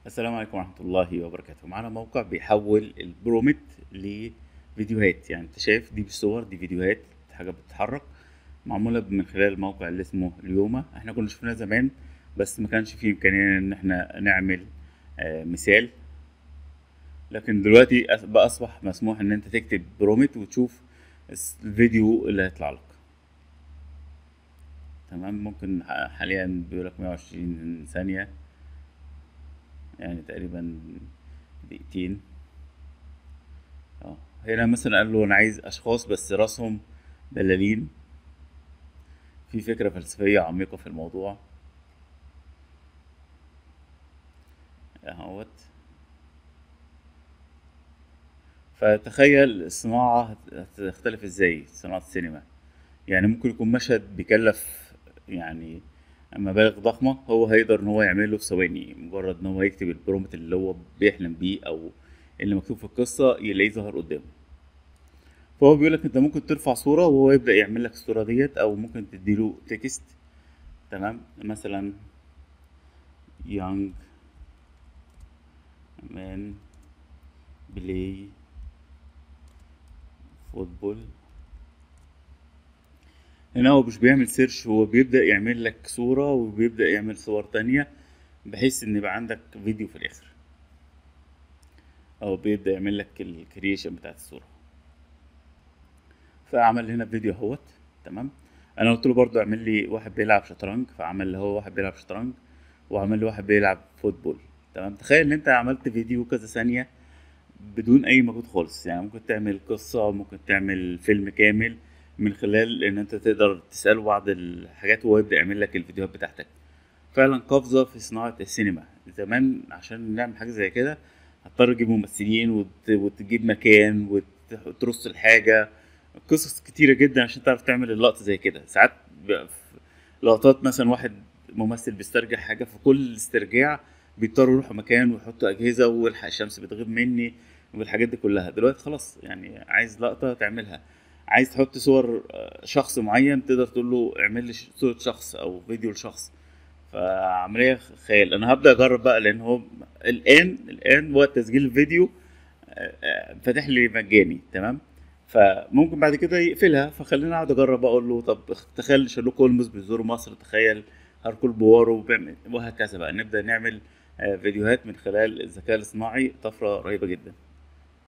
السلام عليكم ورحمة الله وبركاته معانا موقع بيحول البرومت لفيديوهات يعني انت شايف دي صور دي فيديوهات حاجة بتتحرك معمولة من خلال الموقع اللي اسمه اليوما احنا كنا شفناه زمان بس ما كانش فيه امكانية ان احنا نعمل آه، مثال لكن دلوقتي أص- بقى اصبح مسموح ان انت تكتب برومت وتشوف الس- الفيديو اللي هيطلع لك تمام ممكن ح- حاليا بيقولك 120 ثانية يعني تقريبا دقيقتين اه هنا مثلا قال له انا عايز اشخاص بس راسهم بلالين في فكرة فلسفية عميقة في الموضوع اهوت فتخيل الصناعة هت- هتختلف ازاي صناعة السينما يعني ممكن يكون مشهد بيكلف يعني مبالغ ضخمة هو هيقدر ان هو يعمله في ثواني مجرد ان هو يكتب البرومت اللي هو بيحلم بيه او اللي مكتوب في القصة يلاقيه ظهر قدامه فهو بيقول لك انت ممكن ترفع صورة وهو يبدأ يعمل لك الصورة ديت او ممكن تديله تكست تمام مثلا young man play football هنا هو مش بيعمل سيرش هو بيبدأ يعمل لك صورة وبيبدأ يعمل صور تانية بحيث ان يبقى عندك فيديو في الاخر او بيبدأ يعمل لك الكرييشن بتاعت الصورة فعمل هنا فيديو اهوت تمام انا قلت له برضو اعمل لي واحد بيلعب شطرنج فعمل لي هو واحد بيلعب شطرنج وعمل لي واحد بيلعب فوتبول تمام تخيل ان انت عملت فيديو كذا ثانية بدون اي مجهود خالص يعني ممكن تعمل قصة ممكن تعمل فيلم كامل من خلال ان انت تقدر تسأله بعض الحاجات وهو يبدأ يعمل لك الفيديوهات بتاعتك فعلا قفزة في صناعة السينما زمان عشان نعمل حاجة زي كده هتضطر تجيب ممثلين وت... وتجيب مكان وت- وترص الحاجة قصص كتيرة جدا عشان تعرف تعمل اللقطة زي كده ساعات بيبقى في لقطات مثلا واحد ممثل بيسترجع حاجة في كل استرجاع بيضطروا يروحوا مكان ويحطوا أجهزة والحق الشمس بتغيب مني والحاجات دي كلها دلوقتي خلاص يعني عايز لقطة تعملها عايز تحط صور آه، شخص معين تقدر تقول له اعمل لي ش- صورة شخص أو فيديو لشخص فعملية خيال أنا هبدأ أجرب بقى لأن هو الآن الآن وقت تسجيل الفيديو آه، آه، فاتح لي مجاني تمام فممكن بعد كده يقفلها فخليني اقعد اجرب اقول له طب تخيل شارلوك هولمز بيزور مصر تخيل هاركول بوارو بيعمل- وهكذا بقى نبدا نعمل آه، فيديوهات من خلال الذكاء الاصطناعي طفره رهيبه جدا